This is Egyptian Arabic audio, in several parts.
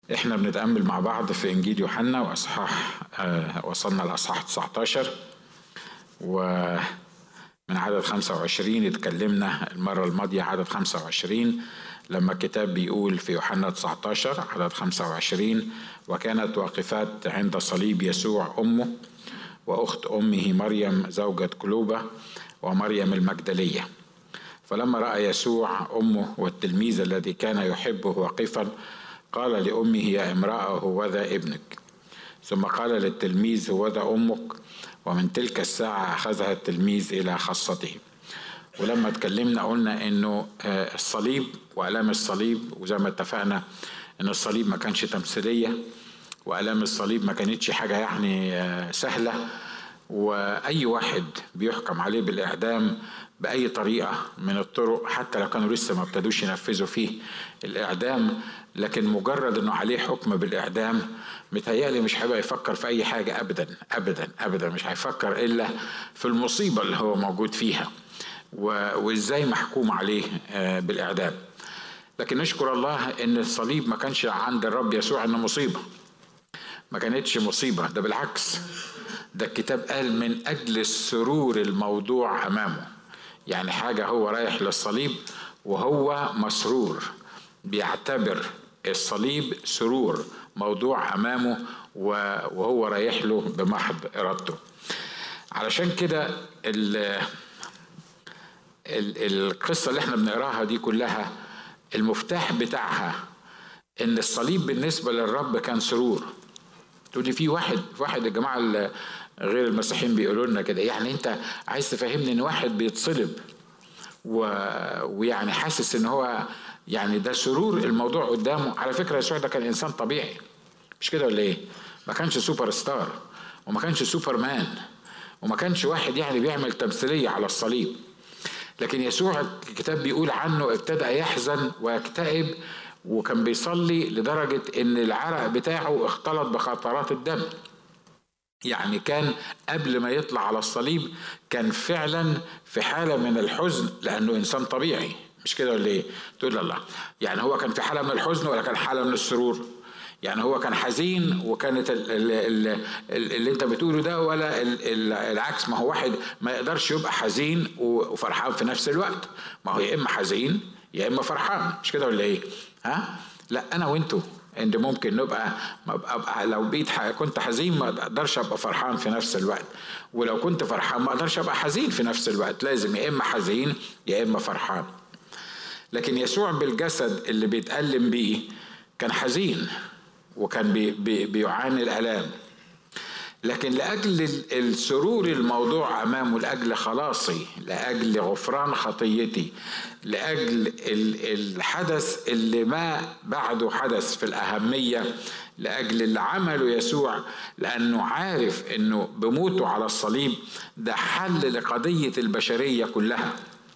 احنا بنتأمل مع بعض في إنجيل يوحنا وأصحاح آه وصلنا لأصحاح 19 ومن عدد 25 اتكلمنا المرة الماضية عدد 25 لما الكتاب بيقول في يوحنا 19 عدد 25 وكانت واقفات عند صليب يسوع أمه وأخت أمه مريم زوجة كلوبة ومريم المجدلية فلما رأى يسوع أمه والتلميذ الذي كان يحبه واقفا قال لأمه يا امرأة هوذا ابنك ثم قال للتلميذ هوذا أمك ومن تلك الساعة أخذها التلميذ إلى خاصته ولما اتكلمنا قلنا انه الصليب والام الصليب وزي ما اتفقنا ان الصليب ما كانش تمثيليه والام الصليب ما كانتش حاجه يعني سهله واي واحد بيحكم عليه بالاعدام باي طريقه من الطرق حتى لو كانوا لسه ما ابتدوش ينفذوا فيه الاعدام لكن مجرد انه عليه حكم بالاعدام متهيألي مش هيبقى يفكر في اي حاجه ابدا ابدا ابدا مش هيفكر الا في المصيبه اللي هو موجود فيها وازاي محكوم عليه بالاعدام لكن نشكر الله ان الصليب ما كانش عند الرب يسوع انه مصيبه ما كانتش مصيبه ده بالعكس ده الكتاب قال من اجل السرور الموضوع امامه يعني حاجه هو رايح للصليب وهو مسرور بيعتبر الصليب سرور موضوع امامه وهو رايح له بمحض ارادته علشان كده القصة اللي احنا بنقراها دي كلها المفتاح بتاعها ان الصليب بالنسبة للرب كان سرور تقولي في واحد في واحد الجماعة غير المسيحيين بيقولوا لنا كده يعني انت عايز تفهمني ان واحد بيتصلب و... ويعني حاسس ان هو يعني ده سرور الموضوع قدامه على فكرة يسوع ده كان انسان طبيعي مش كده ولا ايه ما كانش سوبر ستار وما كانش سوبر مان وما كانش واحد يعني بيعمل تمثيلية على الصليب لكن يسوع الكتاب بيقول عنه ابتدى يحزن ويكتئب وكان بيصلي لدرجة ان العرق بتاعه اختلط بخطرات الدم يعني كان قبل ما يطلع على الصليب كان فعلا في حالة من الحزن لأنه إنسان طبيعي مش كده ولا إيه؟ تقول الله يعني هو كان في حالة من الحزن ولا كان حالة من السرور؟ يعني هو كان حزين وكانت ال ال ال اللي انت بتقوله ده ولا ال العكس ما هو واحد ما يقدرش يبقى حزين وفرحان في نفس الوقت ما هو يا اما حزين يا اما فرحان مش كده ولا ايه ها لا انا وانتوا ان ممكن نبقى ما أبقى لو بيت كنت حزين ما اقدرش ابقى فرحان في نفس الوقت ولو كنت فرحان ما اقدرش ابقى حزين في نفس الوقت لازم يا اما حزين يا اما فرحان لكن يسوع بالجسد اللي بيتألم بيه كان حزين وكان بي بي بيعاني الالام لكن لاجل السرور الموضوع امامه لاجل خلاصي لاجل غفران خطيتي لاجل الحدث اللي ما بعده حدث في الاهميه لاجل اللي عمله يسوع لانه عارف انه بموته على الصليب ده حل لقضيه البشريه كلها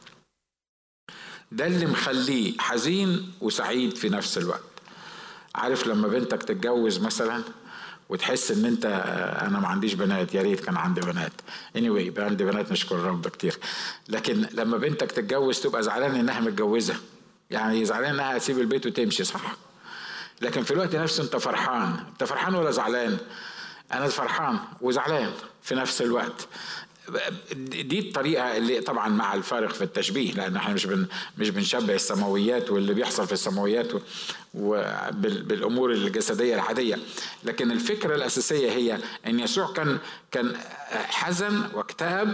ده اللي مخليه حزين وسعيد في نفس الوقت عارف لما بنتك تتجوز مثلا وتحس ان انت انا ما عنديش بنات يا ريت كان عندي بنات anyway يبقى عندي بنات نشكر الرب كتير لكن لما بنتك تتجوز تبقى زعلان انها متجوزه يعني زعلان انها هتسيب البيت وتمشي صح لكن في الوقت نفسه انت فرحان انت فرحان ولا زعلان انا فرحان وزعلان في نفس الوقت دي الطريقه اللي طبعا مع الفارق في التشبيه لان احنا مش بن مش بنشبه السماويات واللي بيحصل في السماويات بالامور الجسديه العاديه لكن الفكره الاساسيه هي ان يسوع كان كان حزن واكتئب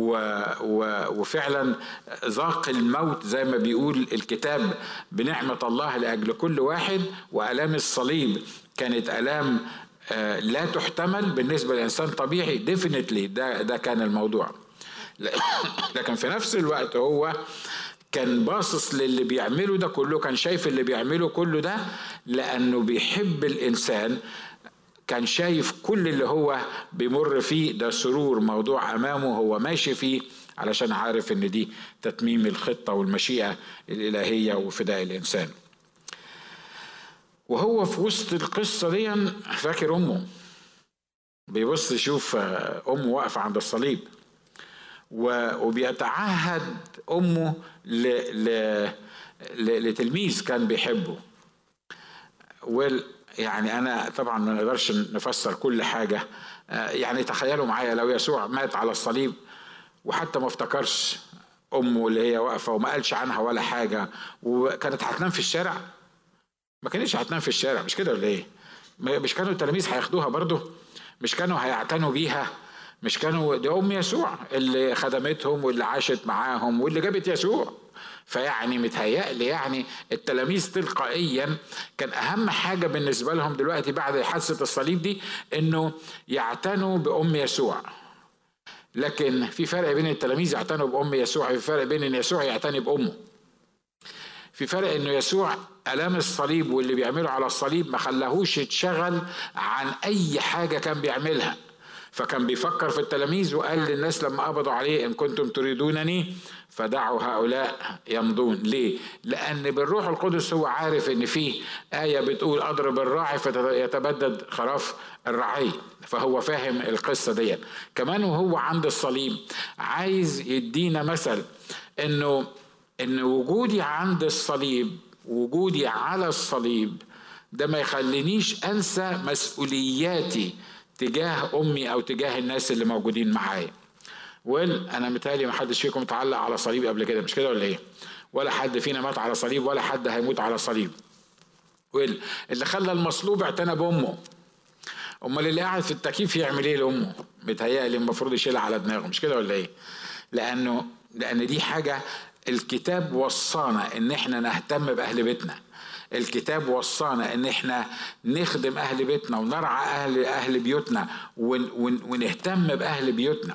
وفعلا ذاق الموت زي ما بيقول الكتاب بنعمه الله لاجل كل واحد والام الصليب كانت الام لا تحتمل بالنسبه لانسان طبيعي ديفينتلي ده ده كان الموضوع لكن في نفس الوقت هو كان باصص للي بيعمله ده كله كان شايف اللي بيعمله كله ده لانه بيحب الانسان كان شايف كل اللي هو بيمر فيه ده سرور موضوع امامه هو ماشي فيه علشان عارف ان دي تتميم الخطه والمشيئه الالهيه وفداء الانسان وهو في وسط القصة دي فاكر أمه بيبص يشوف أمه واقفة عند الصليب وبيتعهد أمه ل... ل... لتلميذ كان بيحبه يعني انا طبعا ما نقدرش نفسر كل حاجه آه، يعني تخيلوا معايا لو يسوع مات على الصليب وحتى ما افتكرش امه اللي هي واقفه وما قالش عنها ولا حاجه وكانت هتنام في الشارع ما كانتش هتنام في الشارع مش كده ولا ايه مش كانوا التلاميذ هياخدوها برضه مش كانوا هيعتنوا بيها مش كانوا دي ام يسوع اللي خدمتهم واللي عاشت معاهم واللي جابت يسوع فيعني متهيألي يعني التلاميذ تلقائيا كان أهم حاجة بالنسبة لهم دلوقتي بعد حادثة الصليب دي إنه يعتنوا بأم يسوع لكن في فرق بين التلاميذ يعتنوا بأم يسوع في فرق بين إن يسوع يعتني بأمه في فرق إنه يسوع ألام الصليب واللي بيعمله على الصليب ما خلاهوش يتشغل عن أي حاجة كان بيعملها فكان بيفكر في التلاميذ وقال للناس لما قبضوا عليه إن كنتم تريدونني فدعوا هؤلاء يمضون ليه لان بالروح القدس هو عارف ان في ايه بتقول اضرب الراعي فيتبدد خراف الرعي فهو فاهم القصه دي كمان وهو عند الصليب عايز يدينا مثل انه ان وجودي عند الصليب وجودي على الصليب ده ما يخلينيش انسى مسؤولياتي تجاه امي او تجاه الناس اللي موجودين معايا ويل انا متهيألي ما حدش فيكم اتعلق على صليب قبل كده مش كده ولا ايه؟ ولا حد فينا مات على صليب ولا حد هيموت على صليب. ويل اللي خلى المصلوب اعتنى بامه. امال اللي قاعد في التكييف يعمل ايه لامه؟ متهيألي المفروض يشيلها على دماغه مش كده ولا ايه؟ لانه لان دي حاجه الكتاب وصانا ان احنا نهتم باهل بيتنا. الكتاب وصانا ان احنا نخدم اهل بيتنا ونرعى اهل اهل بيوتنا ونهتم باهل بيوتنا.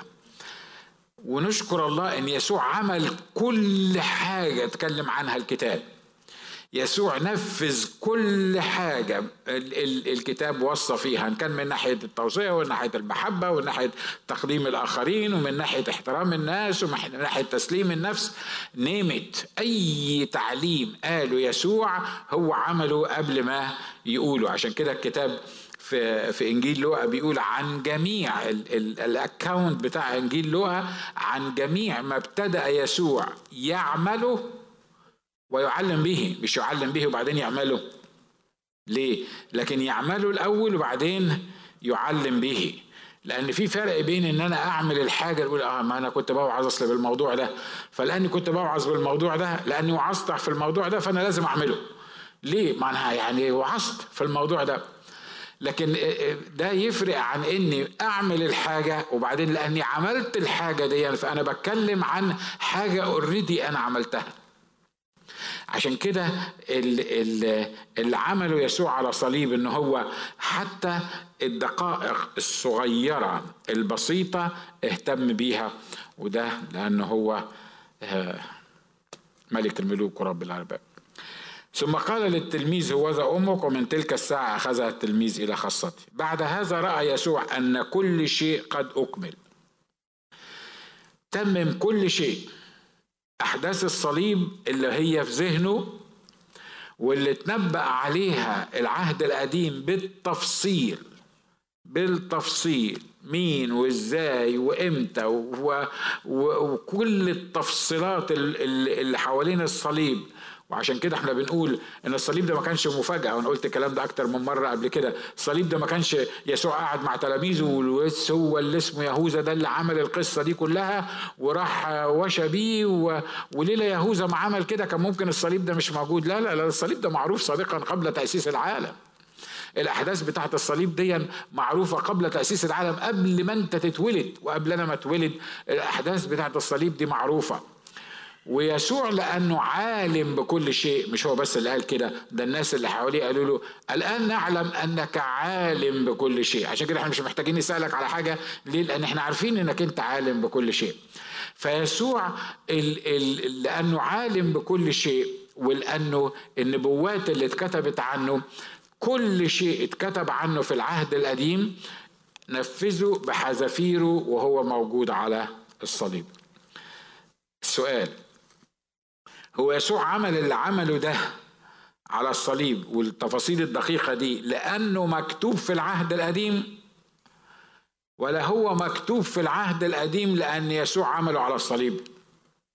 ونشكر الله ان يسوع عمل كل حاجه اتكلم عنها الكتاب يسوع نفذ كل حاجة الكتاب وصى فيها إن كان من ناحية التوصية ومن ناحية المحبة ومن ناحية تقديم الآخرين ومن ناحية احترام الناس ومن ناحية تسليم النفس نيمت أي تعليم قاله يسوع هو عمله قبل ما يقوله عشان كده الكتاب في في انجيل لوقا بيقول عن جميع الاكونت بتاع انجيل لوقا عن جميع ما ابتدا يسوع يعمله ويعلم به مش يعلم به وبعدين يعمله ليه لكن يعمله الاول وبعدين يعلم به لان في فرق بين ان انا اعمل الحاجه اقول اه ما انا كنت بوعظ اصل بالموضوع ده فلاني كنت بوعظ بالموضوع ده لاني وعظت في الموضوع ده فانا لازم اعمله ليه ما انا يعني وعظت في الموضوع ده لكن ده يفرق عن اني اعمل الحاجه وبعدين لاني عملت الحاجه دي فانا بتكلم عن حاجه اوريدي انا عملتها عشان كده اللي عمله يسوع على صليب ان هو حتى الدقائق الصغيره البسيطه اهتم بيها وده لانه هو آه، ملك الملوك ورب الارباب ثم قال للتلميذ هوذا أمك ومن تلك الساعة أخذها التلميذ إلى خاصته بعد هذا رأى يسوع أن كل شيء قد أكمل تمم كل شيء أحداث الصليب اللي هي في ذهنه واللي تنبأ عليها العهد القديم بالتفصيل بالتفصيل مين وازاي وامتى وكل التفصيلات اللي حوالين الصليب وعشان كده احنا بنقول ان الصليب ده ما كانش مفاجاه وانا قلت الكلام ده اكتر من مره قبل كده الصليب ده ما كانش يسوع قاعد مع تلاميذه هو اللي اسمه يهوذا ده اللي عمل القصه دي كلها وراح وشى بيه و... وليله يهوذا ما عمل كده كان ممكن الصليب ده مش موجود لا لا لا الصليب ده معروف سابقا قبل تاسيس العالم الاحداث بتاعت الصليب دي معروفه قبل تاسيس العالم قبل ما انت تتولد وقبل انا ما اتولد الاحداث بتاعت الصليب دي معروفه ويسوع لانه عالم بكل شيء مش هو بس اللي قال كده ده الناس اللي حواليه قالوا له الان نعلم انك عالم بكل شيء عشان كده احنا مش محتاجين نسالك على حاجه ليه لان احنا عارفين انك انت عالم بكل شيء فيسوع ال ال لانه عالم بكل شيء ولانه النبوات اللي اتكتبت عنه كل شيء اتكتب عنه في العهد القديم نفذه بحذافيره وهو موجود على الصليب السؤال هو يسوع عمل اللي عمله ده على الصليب والتفاصيل الدقيقة دي لأنه مكتوب في العهد القديم ولا هو مكتوب في العهد القديم لأن يسوع عمله على الصليب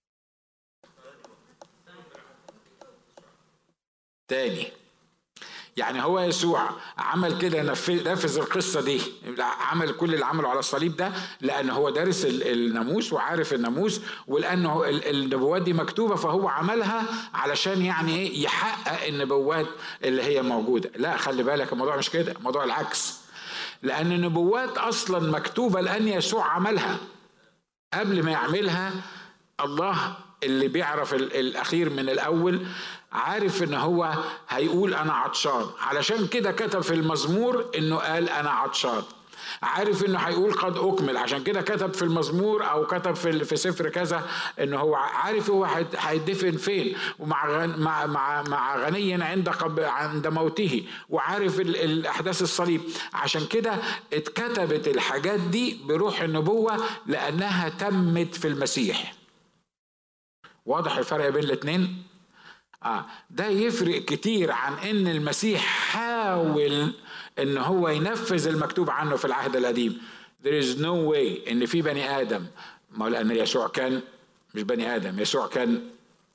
تاني يعني هو يسوع عمل كده نفذ القصة دي عمل كل اللي عمله على الصليب ده لأن هو دارس الناموس وعارف الناموس ولأنه النبوات دي مكتوبة فهو عملها علشان يعني إيه يحقق النبوات اللي هي موجودة لا خلي بالك الموضوع مش كده الموضوع العكس لأن النبوات أصلا مكتوبة لأن يسوع عملها قبل ما يعملها الله اللي بيعرف الأخير من الأول عارف ان هو هيقول انا عطشان علشان كده كتب في المزمور انه قال انا عطشان عارف انه هيقول قد اكمل عشان كده كتب في المزمور او كتب في في سفر كذا انه هو عارف هو هيدفن فين ومع مع مع مع غني عند عند موته وعارف الاحداث الصليب عشان كده اتكتبت الحاجات دي بروح النبوه لانها تمت في المسيح واضح الفرق بين الاثنين آه ده يفرق كتير عن ان المسيح حاول ان هو ينفذ المكتوب عنه في العهد القديم there is no way ان في بني ادم ما لان يسوع كان مش بني ادم يسوع كان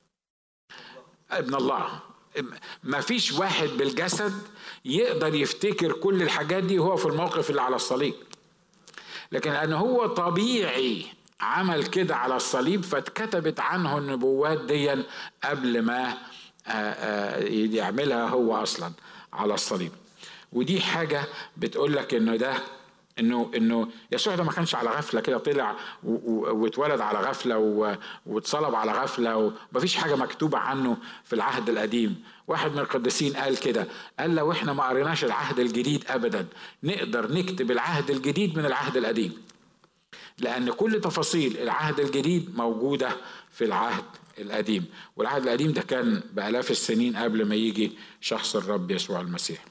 ابن الله ما فيش واحد بالجسد يقدر يفتكر كل الحاجات دي وهو في الموقف اللي على الصليب لكن لأن هو طبيعي عمل كده على الصليب فاتكتبت عنه النبوات دي قبل ما آه، آه، يعملها هو اصلا على الصليب ودي حاجه بتقول لك انه ده انه انه يسوع ده ما كانش على غفله كده طلع واتولد على غفله واتصلب على غفله ومفيش حاجه مكتوبه عنه في العهد القديم واحد من القديسين قال كده قال لو احنا ما قريناش العهد الجديد ابدا نقدر نكتب العهد الجديد من العهد القديم لان كل تفاصيل العهد الجديد موجوده في العهد القديم والعهد القديم ده كان بآلاف السنين قبل ما يجي شخص الرب يسوع المسيح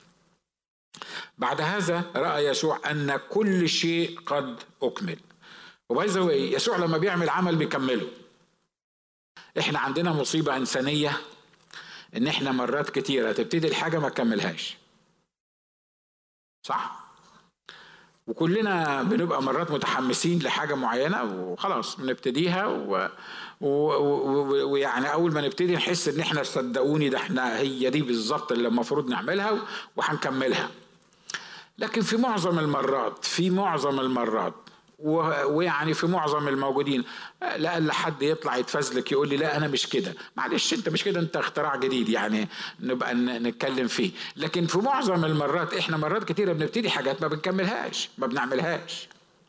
بعد هذا رأى يسوع أن كل شيء قد أكمل وبايزا يسوع لما بيعمل عمل بيكمله احنا عندنا مصيبة إنسانية إن احنا مرات كتيرة تبتدي الحاجة ما تكملهاش صح؟ وكلنا بنبقى مرات متحمسين لحاجة معينة وخلاص بنبتديها ويعني أول ما نبتدي نحس إن إحنا صدقوني ده إحنا هي دي بالظبط اللي المفروض نعملها وهنكملها. لكن في معظم المرات في معظم المرات ويعني في معظم الموجودين لا حد يطلع يتفزلك يقول لي لا انا مش كده معلش انت مش كده انت اختراع جديد يعني نبقى نتكلم فيه لكن في معظم المرات احنا مرات كتيره بنبتدي حاجات ما بنكملهاش ما بنعملهاش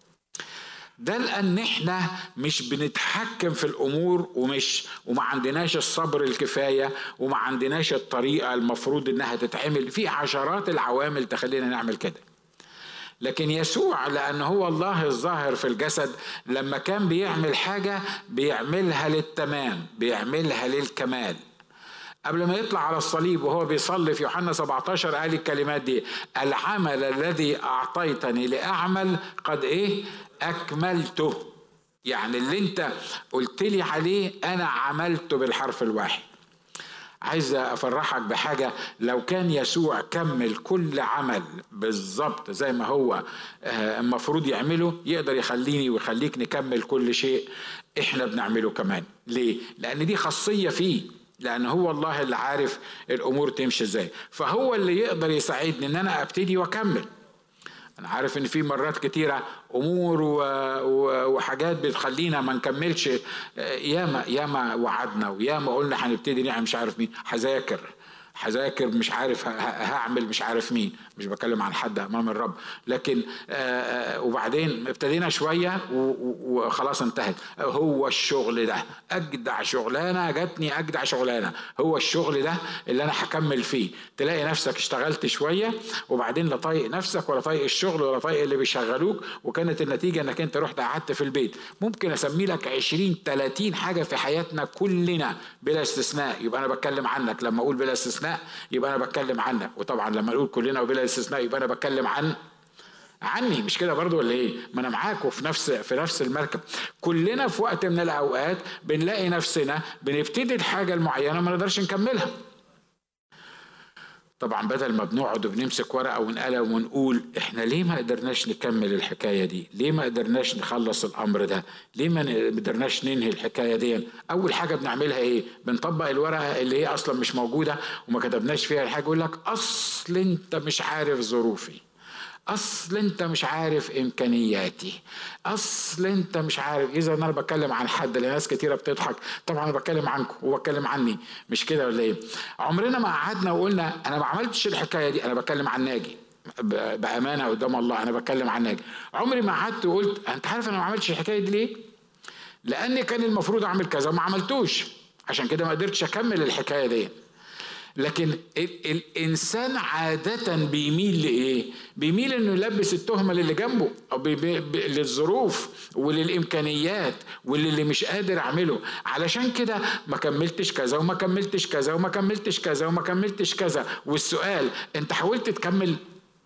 ده لان احنا مش بنتحكم في الامور ومش وما عندناش الصبر الكفايه وما عندناش الطريقه المفروض انها تتعمل في عشرات العوامل تخلينا نعمل كده لكن يسوع لأن هو الله الظاهر في الجسد لما كان بيعمل حاجة بيعملها للتمام بيعملها للكمال قبل ما يطلع على الصليب وهو بيصلي في يوحنا 17 قال الكلمات دي العمل الذي أعطيتني لأعمل قد إيه أكملته يعني اللي أنت قلت لي عليه أنا عملته بالحرف الواحد عايز افرحك بحاجه لو كان يسوع كمل كل عمل بالظبط زي ما هو آه، المفروض يعمله يقدر يخليني ويخليك نكمل كل شيء احنا بنعمله كمان ليه لان دي خاصيه فيه لان هو الله اللي عارف الامور تمشي ازاي فهو اللي يقدر يساعدني ان انا ابتدي واكمل انا عارف ان في مرات كتيره امور وحاجات بتخلينا ما نكملش ياما ياما وعدنا وياما قلنا هنبتدي نعمل مش عارف مين هذاكر هذاكر مش عارف هعمل مش عارف مين مش بكلم عن حد امام الرب لكن آه، آه، وبعدين ابتدينا شويه وخلاص انتهت هو الشغل ده اجدع شغلانه جاتني اجدع شغلانه هو الشغل ده اللي انا هكمل فيه تلاقي نفسك اشتغلت شويه وبعدين لا طايق نفسك ولا طايق الشغل ولا طايق اللي بيشغلوك وكانت النتيجه انك انت رحت قعدت في البيت ممكن اسمي لك 20 30 حاجه في حياتنا كلنا بلا استثناء يبقى انا بتكلم عنك لما اقول بلا استثناء يبقى انا بتكلم عنك وطبعا لما نقول كلنا وبلا استثناء يبقى انا بتكلم عن عني مش كده برضو ولا ايه ما انا معاكم في نفس في نفس المركب كلنا في وقت من الاوقات بنلاقي نفسنا بنبتدي الحاجه المعينه ما نقدرش نكملها طبعا بدل ما بنقعد وبنمسك ورقه ونقلم ونقول احنا ليه ما قدرناش نكمل الحكايه دي؟ ليه ما قدرناش نخلص الامر ده؟ ليه ما قدرناش ننهي الحكايه دي؟ اول حاجه بنعملها ايه؟ بنطبق الورقه اللي هي اصلا مش موجوده وما كتبناش فيها الحاجه يقول لك اصل انت مش عارف ظروفي. اصل انت مش عارف امكانياتي اصل انت مش عارف اذا انا بتكلم عن حد لناس كتيره بتضحك طبعا انا بتكلم عنكم وبتكلم عني مش كده ولا ايه عمرنا ما قعدنا وقلنا انا ما عملتش الحكايه دي انا بتكلم عن ناجي بامانه قدام الله انا بتكلم عن ناجي عمري ما قعدت وقلت انت عارف انا ما عملتش الحكايه دي ليه لاني كان المفروض اعمل كذا وما عملتوش عشان كده ما قدرتش اكمل الحكايه دي لكن الانسان عاده بيميل لايه بيميل انه يلبس التهمه للي جنبه او للظروف وللامكانيات وللي مش قادر اعمله علشان كده ما كملتش كذا وما كملتش كذا وما كملتش كذا وما كملتش كذا والسؤال انت حاولت تكمل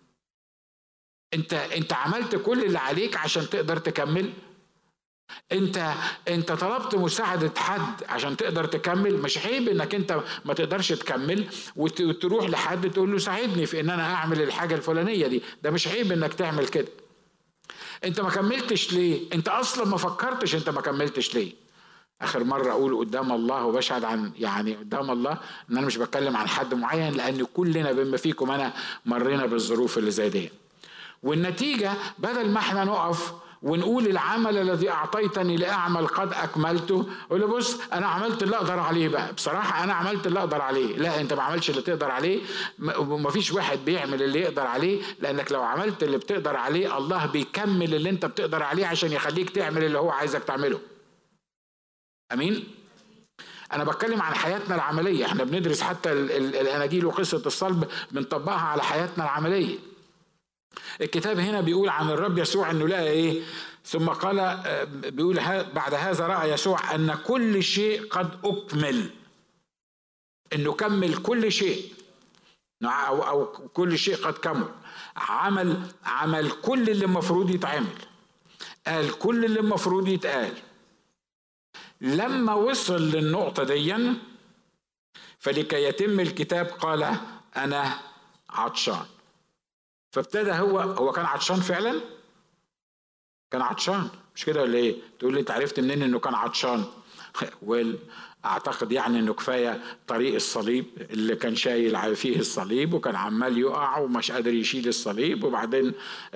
انت انت عملت كل اللي عليك عشان تقدر تكمل انت انت طلبت مساعده حد عشان تقدر تكمل مش عيب انك انت ما تقدرش تكمل وتروح لحد تقول له ساعدني في ان انا اعمل الحاجه الفلانيه دي ده مش عيب انك تعمل كده انت ما كملتش ليه انت اصلا ما فكرتش انت ما كملتش ليه اخر مره اقول قدام الله وبشهد عن يعني قدام الله ان انا مش بتكلم عن حد معين لان كلنا بما فيكم انا مرينا بالظروف اللي زي دي والنتيجه بدل ما احنا نقف ونقول العمل الذي اعطيتني لاعمل قد اكملته اقول له بص انا عملت اللي اقدر عليه بقى بصراحه انا عملت اللي اقدر عليه لا انت ما عملتش اللي تقدر عليه ما فيش واحد بيعمل اللي يقدر عليه لانك لو عملت اللي بتقدر عليه الله بيكمل اللي انت بتقدر عليه عشان يخليك تعمل اللي هو عايزك تعمله امين انا بتكلم عن حياتنا العمليه احنا بندرس حتى الاناجيل وقصه الصلب بنطبقها على حياتنا العمليه الكتاب هنا بيقول عن الرب يسوع انه لقى ايه ثم قال آه، بيقول بعد هذا راى يسوع ان كل شيء قد اكمل انه كمل كل شيء او او كل شيء قد كمل عمل عمل كل اللي المفروض يتعمل قال كل اللي المفروض يتقال لما وصل للنقطة دي فلكي يتم الكتاب قال أنا عطشان فابتدى هو هو كان عطشان فعلا كان عطشان مش كده ولا ايه تقول لي انت عرفت منين انه كان عطشان ويل اعتقد يعني انه كفايه طريق الصليب اللي كان شايل فيه الصليب وكان عمال يقع ومش قادر يشيل الصليب وبعدين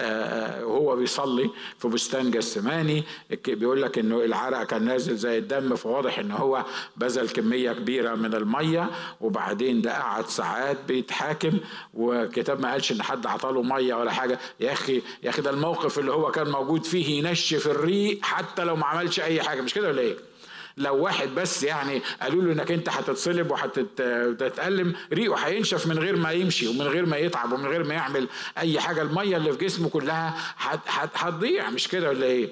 وهو آه، بيصلي في بستان جسماني بيقول لك انه العرق كان نازل زي الدم فواضح ان هو بذل كميه كبيره من الميه وبعدين ده قعد ساعات بيتحاكم وكتاب ما قالش ان حد عطاله ميه ولا حاجه يا اخي يا اخي ده الموقف اللي هو كان موجود فيه ينشف الريق حتى لو ما عملش اي حاجه مش كده ولا ايه؟ لو واحد بس يعني قالوا له انك انت هتتصلب وهتتألم ريقه هينشف من غير ما يمشي ومن غير ما يتعب ومن غير ما يعمل اي حاجه الميه اللي في جسمه كلها هتضيع مش كده ولا ايه؟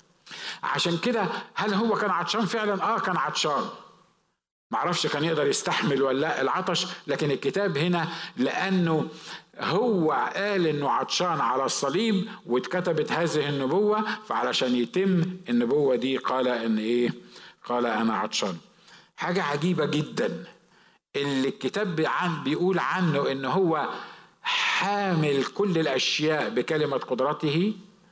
عشان كده هل هو كان عطشان فعلا؟ اه كان عطشان معرفش كان يقدر يستحمل ولا لا العطش لكن الكتاب هنا لانه هو قال انه عطشان على الصليب واتكتبت هذه النبوه فعلشان يتم النبوه دي قال ان ايه قال أنا عطشان حاجة عجيبة جدا اللي الكتاب عن بيقول عنه إن هو حامل كل الأشياء بكلمة قدرته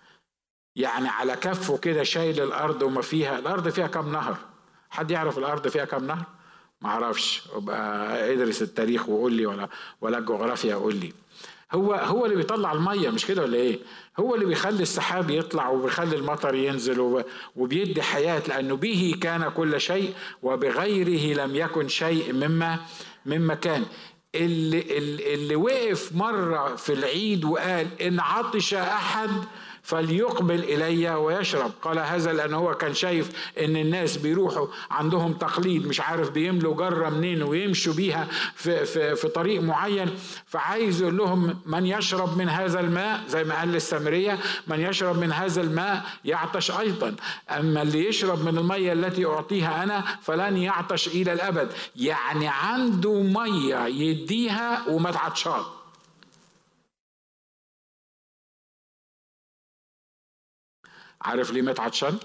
يعني على كفه كده شايل الأرض وما فيها الأرض فيها كم نهر حد يعرف الأرض فيها كم نهر ما اعرفش ابقى ادرس التاريخ وقول لي ولا ولا الجغرافيا قول لي هو هو اللي بيطلع الميه مش كده ولا ايه هو اللي بيخلي السحاب يطلع وبيخلي المطر ينزل وبيدي حياه لانه به كان كل شيء وبغيره لم يكن شيء مما مما كان اللي اللي وقف مره في العيد وقال ان عطش احد فليقبل إلي ويشرب قال هذا لأنه هو كان شايف إن الناس بيروحوا عندهم تقليد مش عارف بيملوا جرة منين ويمشوا بيها في, في, في طريق معين فعايز يقول لهم من يشرب من هذا الماء زي ما قال للسامرية من يشرب من هذا الماء يعطش أيضا أما اللي يشرب من المية التي أعطيها أنا فلن يعطش إلى الأبد يعني عنده مية يديها وما تعطشان عارف ليه مات عطشان؟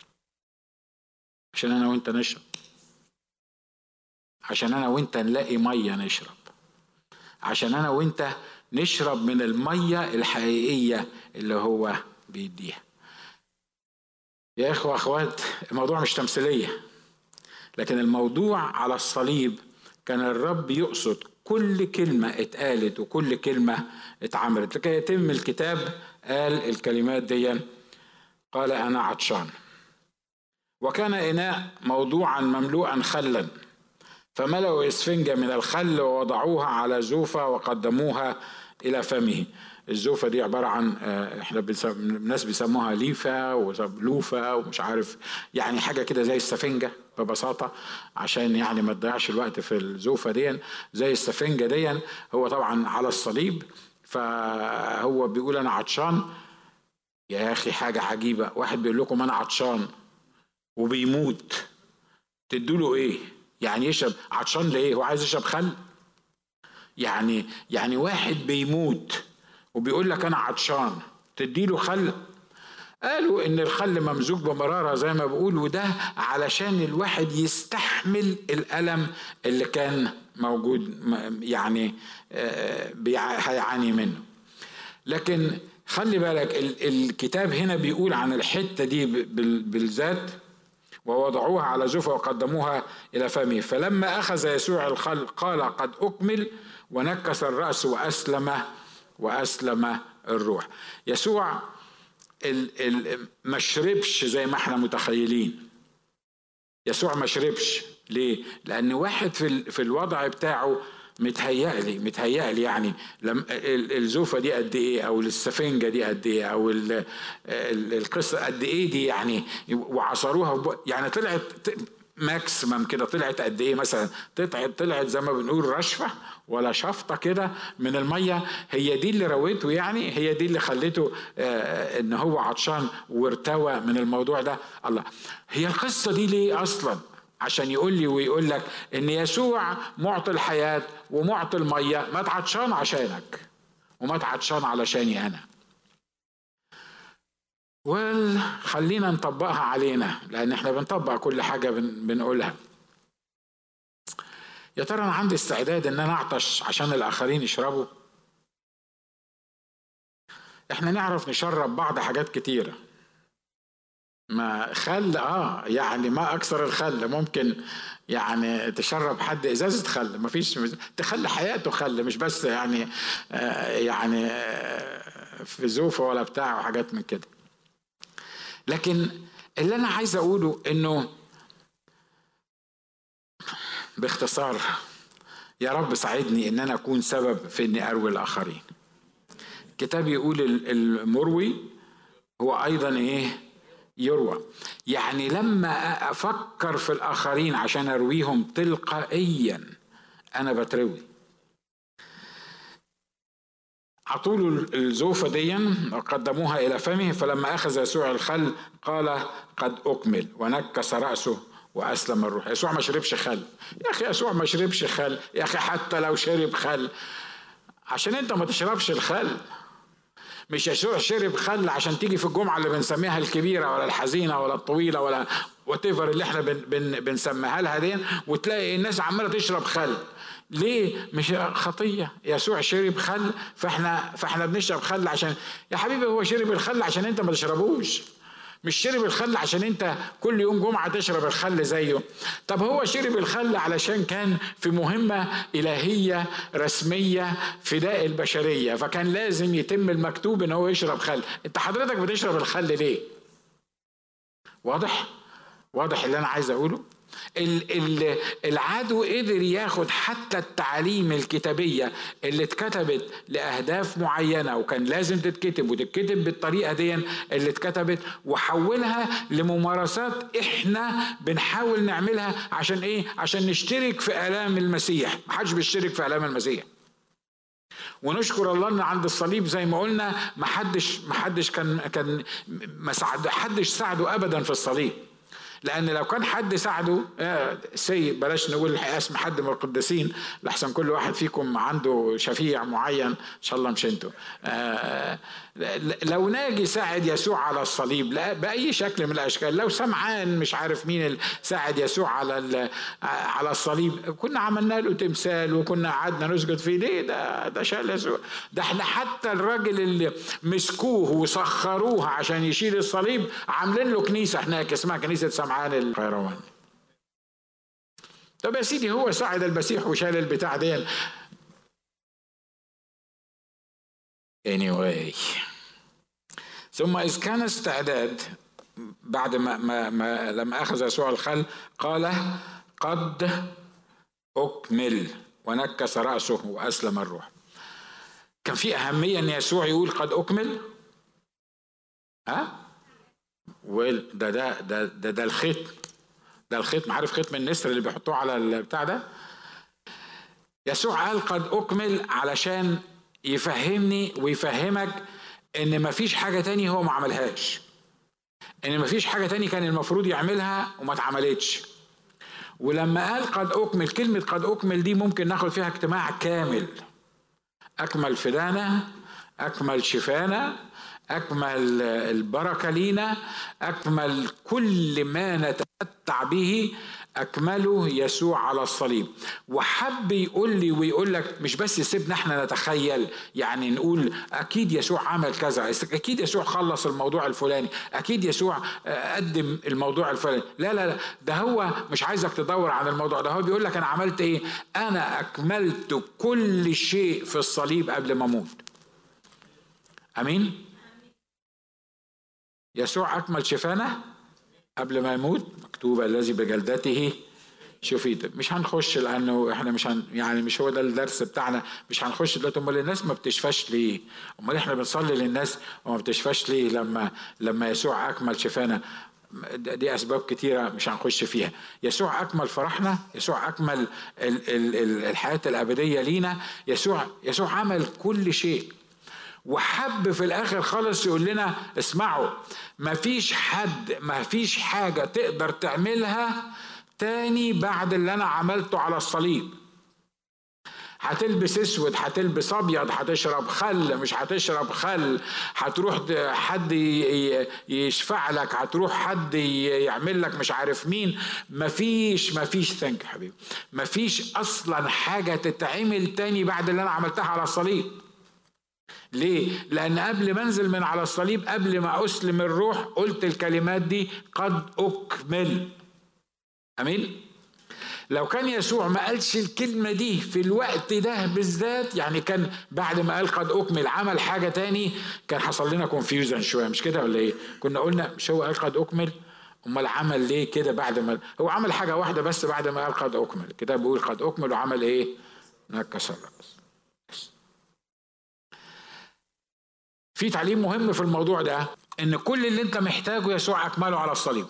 عشان انا وانت نشرب عشان انا وانت نلاقي ميه نشرب عشان انا وانت نشرب من الميه الحقيقيه اللي هو بيديها يا اخوه اخوات الموضوع مش تمثيليه لكن الموضوع على الصليب كان الرب يقصد كل كلمة اتقالت وكل كلمة اتعملت لكي يتم الكتاب قال الكلمات دي قال أنا عطشان وكان إناء موضوعا مملوءا خلا فملأوا إسفنجة من الخل ووضعوها على زوفة وقدموها إلى فمه الزوفة دي عبارة عن آه، احنا بنسم... الناس بيسموها ليفة ولوفة ومش عارف يعني حاجة كده زي السفنجة ببساطة عشان يعني ما تضيعش الوقت في الزوفة دي زي السفنجة دي هو طبعا على الصليب فهو بيقول أنا عطشان يا أخي حاجة عجيبة واحد بيقول لكم أنا عطشان وبيموت تدوا له إيه؟ يعني يشرب عطشان لإيه؟ هو عايز يشرب خل؟ يعني يعني واحد بيموت وبيقول لك انا عطشان تديله خل قالوا ان الخل ممزوج بمراره زي ما بقول وده علشان الواحد يستحمل الالم اللي كان موجود يعني آه، هيعاني منه لكن خلي بالك الكتاب هنا بيقول عن الحته دي بالذات ووضعوها على زفة وقدموها إلى فمه فلما أخذ يسوع الخل قال قد أكمل ونكس الرأس وأسلم وأسلم الروح يسوع ما شربش زي ما احنا متخيلين يسوع ما شربش ليه؟ لأن واحد في في الوضع بتاعه متهيألي متهيألي يعني لم الزوفة دي قد إيه أو السفنجة دي قد إيه أو القصة قد إيه دي يعني وعصروها يعني طلعت ماكسيمم كده طلعت قد ايه مثلا طلعت طلعت زي ما بنقول رشفه ولا شفطه كده من الميه هي دي اللي رويته يعني هي دي اللي خلته آه ان هو عطشان وارتوى من الموضوع ده الله هي القصه دي ليه اصلا عشان يقول لي ويقول لك ان يسوع معطي الحياه ومعطي الميه ما عطشان عشانك وما عطشان علشاني انا وخلينا نطبقها علينا لان احنا بنطبق كل حاجه بنقولها يا ترى انا عندي استعداد ان انا اعطش عشان الاخرين يشربوا احنا نعرف نشرب بعض حاجات كتيره ما خل اه يعني ما اكثر الخل ممكن يعني تشرب حد ازازه خل ما فيش تخلي حياته خل مش بس يعني آه يعني آه في زوفه ولا بتاع وحاجات من كده لكن اللي انا عايز اقوله انه باختصار يا رب ساعدني ان انا اكون سبب في اني اروي الاخرين الكتاب يقول المروي هو ايضا ايه يروى يعني لما افكر في الاخرين عشان ارويهم تلقائيا انا بتروي عطوا الزوفة دي قدموها إلى فمه فلما أخذ يسوع الخل قال قد أكمل ونكس رأسه وأسلم الروح يسوع ما شربش خل يا أخي يسوع ما شربش خل يا أخي حتى لو شرب خل عشان أنت ما تشربش الخل مش يسوع شرب خل عشان تيجي في الجمعة اللي بنسميها الكبيرة ولا الحزينة ولا الطويلة ولا وات اللي احنا بن بن بنسميها لها دي وتلاقي الناس عمالة تشرب خل ليه مش خطيه يسوع شرب خل فاحنا فاحنا بنشرب خل عشان يا حبيبي هو شرب الخل عشان انت ما تشربوش مش شرب الخل عشان انت كل يوم جمعة تشرب الخل زيه طب هو شرب الخل علشان كان في مهمة إلهية رسمية فداء البشرية فكان لازم يتم المكتوب ان هو يشرب خل انت حضرتك بتشرب الخل ليه واضح واضح اللي انا عايز اقوله العدو قدر ياخد حتى التعاليم الكتابية اللي اتكتبت لأهداف معينة وكان لازم تتكتب وتتكتب بالطريقة دي اللي اتكتبت وحولها لممارسات احنا بنحاول نعملها عشان ايه؟ عشان نشترك في آلام المسيح محدش بيشترك في آلام المسيح ونشكر الله ان عند الصليب زي ما قلنا محدش محدش كان كان ما ساعد حدش ساعده ابدا في الصليب لان لو كان حد ساعده سي بلاش نقول اسم حد من القديسين لحسن كل واحد فيكم عنده شفيع معين ان شاء الله مش انتوا آه، لو ناجي ساعد يسوع على الصليب لا باي شكل من الاشكال لو سمعان مش عارف مين ساعد يسوع على على الصليب كنا عملنا له تمثال وكنا قعدنا نسجد فيه ليه ده ده شال يسوع ده احنا حتى الراجل اللي مسكوه وسخروه عشان يشيل الصليب عاملين له كنيسه هناك اسمها كنيسه سمعان القيروان طب يا سيدي هو ساعد المسيح وشال البتاع دي anyway ثم إذ كان استعداد بعد ما, ما, ما لما أخذ يسوع الخل قال قد أكمل ونكس رأسه وأسلم الروح كان في أهمية أن يسوع يقول قد أكمل ها ده ده ده ده, ده الختم ده الختم عارف ختم النسر اللي بيحطوه على البتاع ده يسوع قال قد أكمل علشان يفهمني ويفهمك ان مفيش حاجة تاني هو ما عملهاش ان مفيش حاجة تاني كان المفروض يعملها وما اتعملتش ولما قال قد أكمل كلمة قد أكمل دي ممكن ناخد فيها اجتماع كامل أكمل فدانا أكمل شفانا أكمل البركة لينا أكمل كل ما نتمتع به أكمله يسوع على الصليب وحب يقول لي ويقول لك مش بس سيبنا احنا نتخيل يعني نقول أكيد يسوع عمل كذا أكيد يسوع خلص الموضوع الفلاني أكيد يسوع قدم الموضوع الفلاني لا لا لا ده هو مش عايزك تدور عن الموضوع ده هو بيقول لك أنا عملت إيه أنا أكملت كل شيء في الصليب قبل ما أموت أمين يسوع أكمل شفانا قبل ما يموت مكتوب الذي بجلدته شفيت مش هنخش لانه احنا مش هن يعني مش هو ده الدرس بتاعنا مش هنخش دلوقتي امال الناس ما بتشفاش ليه؟ امال احنا بنصلي للناس وما بتشفاش ليه لما لما يسوع اكمل شفانا دي اسباب كتيره مش هنخش فيها يسوع اكمل فرحنا يسوع اكمل الحياه الابديه لينا يسوع يسوع عمل كل شيء وحب في الاخر خالص يقول لنا اسمعوا مفيش حد مفيش حاجه تقدر تعملها تاني بعد اللي انا عملته على الصليب هتلبس اسود هتلبس ابيض هتشرب خل مش هتشرب خل هتروح حد يشفع لك هتروح حد يعمل لك مش عارف مين مفيش مفيش ثانك حبيبي مفيش اصلا حاجه تتعمل تاني بعد اللي انا عملتها على الصليب ليه؟ لأن قبل ما أنزل من على الصليب قبل ما أسلم الروح قلت الكلمات دي قد أكمل أمين؟ لو كان يسوع ما قالش الكلمة دي في الوقت ده بالذات يعني كان بعد ما قال قد أكمل عمل حاجة تاني كان حصل لنا كونفيوجن شوية مش كده ولا إيه؟ كنا قلنا مش هو قال قد أكمل أمال عمل ليه كده بعد ما هو عمل حاجة واحدة بس بعد ما قال قد أكمل الكتاب بيقول قد أكمل وعمل إيه؟ نكس الرأس في تعليم مهم في الموضوع ده ان كل اللي انت محتاجه يسوع اكمله على الصليب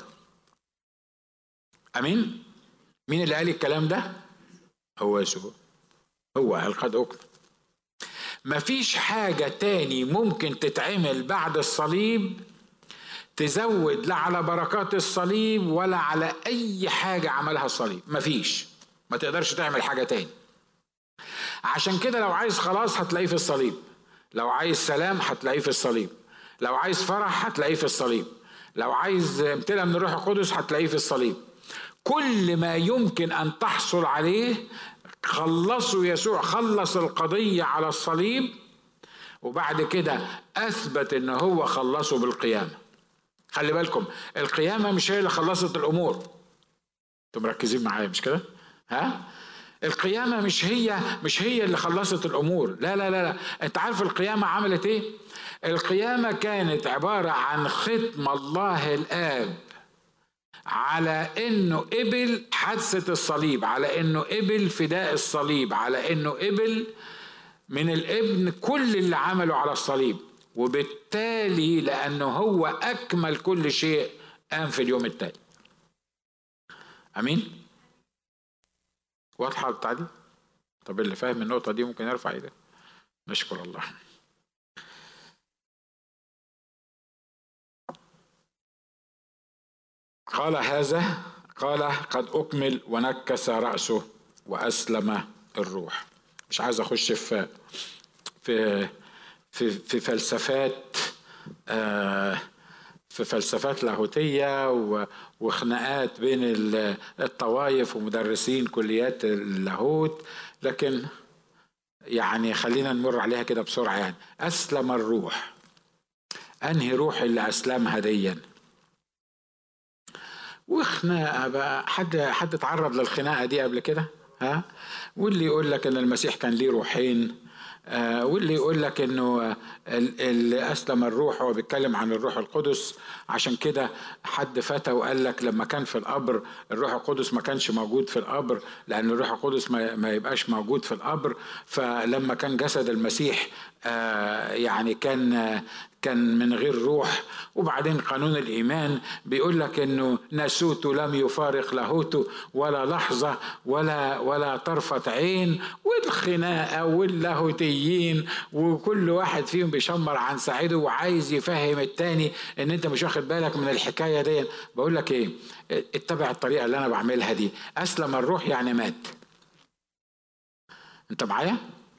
امين مين اللي قال الكلام ده هو يسوع هو قال قد اكمل مفيش حاجه تاني ممكن تتعمل بعد الصليب تزود لا على بركات الصليب ولا على اي حاجه عملها الصليب مفيش ما تقدرش تعمل حاجه تاني عشان كده لو عايز خلاص هتلاقيه في الصليب لو عايز سلام هتلاقيه في الصليب لو عايز فرح هتلاقيه في الصليب لو عايز امتلاء من الروح القدس هتلاقيه في الصليب كل ما يمكن ان تحصل عليه خلصوا يسوع خلص القضيه على الصليب وبعد كده اثبت ان هو خلصه بالقيامه خلي بالكم القيامه مش هي اللي خلصت الامور انتوا مركزين معايا مش كده ها القيامة مش هي مش هي اللي خلصت الأمور لا لا لا لا أنت عارف القيامة عملت إيه؟ القيامة كانت عبارة عن ختم الله الآب على انه قبل حادثة الصليب على انه قبل فداء الصليب على انه قبل من الابن كل اللي عمله على الصليب وبالتالي لانه هو اكمل كل شيء قام في اليوم التالي امين واضحة بتاع دي؟ طب اللي فاهم النقطة دي ممكن يرفع ايده نشكر الله قال هذا قال قد أكمل ونكس رأسه وأسلم الروح مش عايز أخش في في في, في فلسفات آه في فلسفات لاهوتية وخناقات بين الطوائف ومدرسين كليات اللاهوت لكن يعني خلينا نمر عليها كده بسرعة يعني أسلم الروح أنهي روح اللي أسلمها ديا وخناقة بقى حد حد اتعرض للخناقة دي قبل كده ها واللي يقول لك ان المسيح كان ليه روحين آه واللي يقول لك انه اللي اسلم الروح هو بيتكلم عن الروح القدس عشان كده حد فتى وقال لك لما كان في القبر الروح القدس ما كانش موجود في القبر لان الروح القدس ما يبقاش موجود في القبر فلما كان جسد المسيح آه يعني كان كان من غير روح وبعدين قانون الإيمان بيقول لك إنه ناسوت لم يفارق لاهوته ولا لحظة ولا ولا طرفة عين والخناقة واللاهوتيين وكل واحد فيهم بيشمر عن سعيده وعايز يفهم التاني إن أنت مش واخد بالك من الحكاية دي بقول لك إيه اتبع الطريقة اللي أنا بعملها دي أسلم الروح يعني مات أنت معايا؟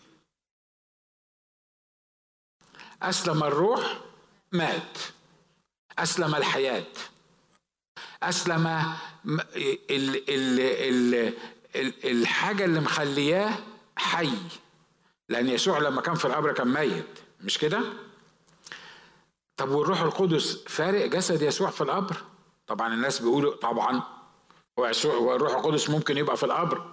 أسلم الروح مات أسلم الحياة أسلم ال ال ال الحاجة اللي مخلياه حي لأن يسوع لما كان في القبر كان ميت مش كده؟ طب والروح القدس فارق جسد يسوع في القبر؟ طبعا الناس بيقولوا طبعا هو يسوع هو الروح القدس ممكن يبقى في القبر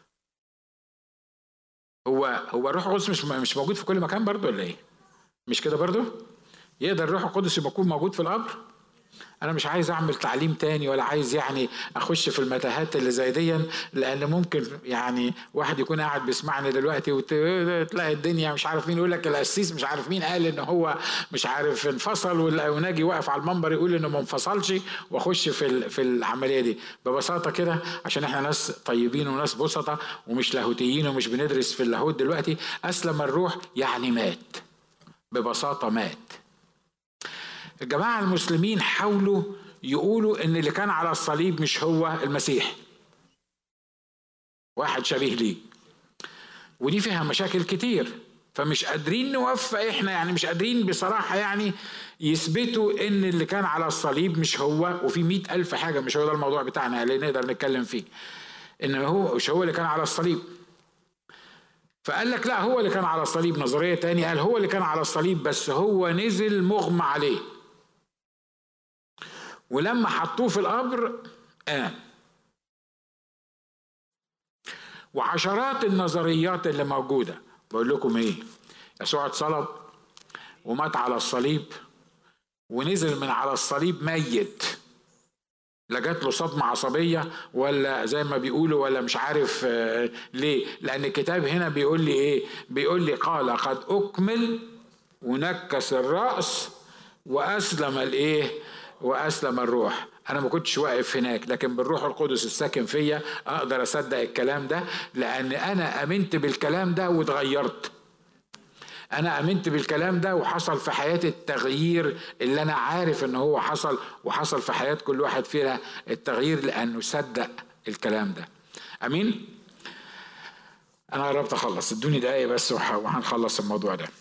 هو هو الروح القدس مش مش موجود في كل مكان برضه ولا ايه؟ مش كده برضو يقدر الروح القدس يبقى يكون موجود في القبر انا مش عايز اعمل تعليم تاني ولا عايز يعني اخش في المتاهات اللي زي دي لان ممكن يعني واحد يكون قاعد بيسمعني دلوقتي وتلاقي الدنيا مش عارف مين يقول لك القسيس مش عارف مين قال ان هو مش عارف انفصل وناجي واقف على المنبر يقول انه ما انفصلش واخش في في العمليه دي ببساطه كده عشان احنا ناس طيبين وناس بسطه ومش لاهوتيين ومش بندرس في اللاهوت دلوقتي اسلم الروح يعني مات ببساطة مات الجماعة المسلمين حاولوا يقولوا ان اللي كان على الصليب مش هو المسيح واحد شبيه ليه ودي فيها مشاكل كتير فمش قادرين نوفق احنا يعني مش قادرين بصراحة يعني يثبتوا ان اللي كان على الصليب مش هو وفي مئة ألف حاجة مش هو ده الموضوع بتاعنا اللي نقدر نتكلم فيه ان هو مش هو اللي كان على الصليب فقال لك لا هو اللي كان على الصليب نظريه تاني قال هو اللي كان على الصليب بس هو نزل مغمى عليه ولما حطوه في القبر قام وعشرات النظريات اللي موجوده بقول لكم ايه يسوع اتصلب ومات على الصليب ونزل من على الصليب ميت لا جات له صدمة عصبية ولا زي ما بيقولوا ولا مش عارف آه، ليه لأن الكتاب هنا بيقول لي إيه بيقول لي قال قد أكمل ونكس الرأس وأسلم الإيه وأسلم الروح أنا ما كنتش واقف هناك لكن بالروح القدس الساكن فيا أقدر أصدق الكلام ده لأن أنا آمنت بالكلام ده واتغيرت انا امنت بالكلام ده وحصل في حياتي التغيير اللي انا عارف ان هو حصل وحصل في حياه كل واحد فينا التغيير لانه صدق الكلام ده امين انا قربت اخلص ادوني دقايق بس وهنخلص الموضوع ده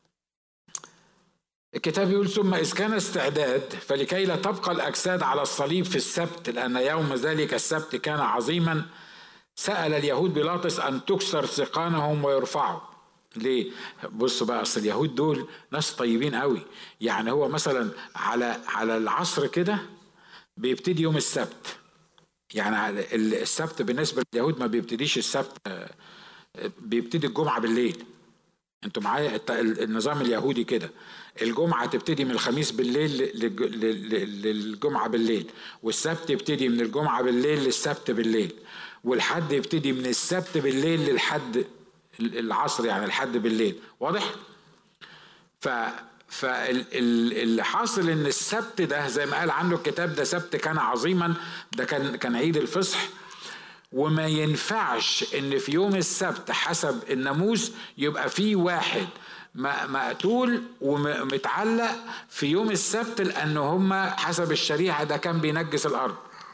الكتاب يقول ثم إذ كان استعداد فلكي لا تبقى الأجساد على الصليب في السبت لأن يوم ذلك السبت كان عظيما سأل اليهود بيلاطس أن تكسر سقانهم ويرفعوا ليه بصوا بقى اصل اليهود دول ناس طيبين قوي يعني هو مثلا على على العصر كده بيبتدي يوم السبت يعني السبت بالنسبه لليهود ما بيبتديش السبت بيبتدي الجمعه بالليل انتوا معايا النظام اليهودي كده الجمعة تبتدي من الخميس بالليل للجمعة بالليل والسبت يبتدي من الجمعة بالليل للسبت بالليل والحد يبتدي من السبت بالليل للحد العصر يعني لحد بالليل واضح ف فاللي حاصل ان السبت ده زي ما قال عنه الكتاب ده سبت كان عظيما ده كان كان عيد الفصح وما ينفعش ان في يوم السبت حسب الناموس يبقى في واحد مقتول ومتعلق في يوم السبت لان هم حسب الشريعه ده كان بينجس الارض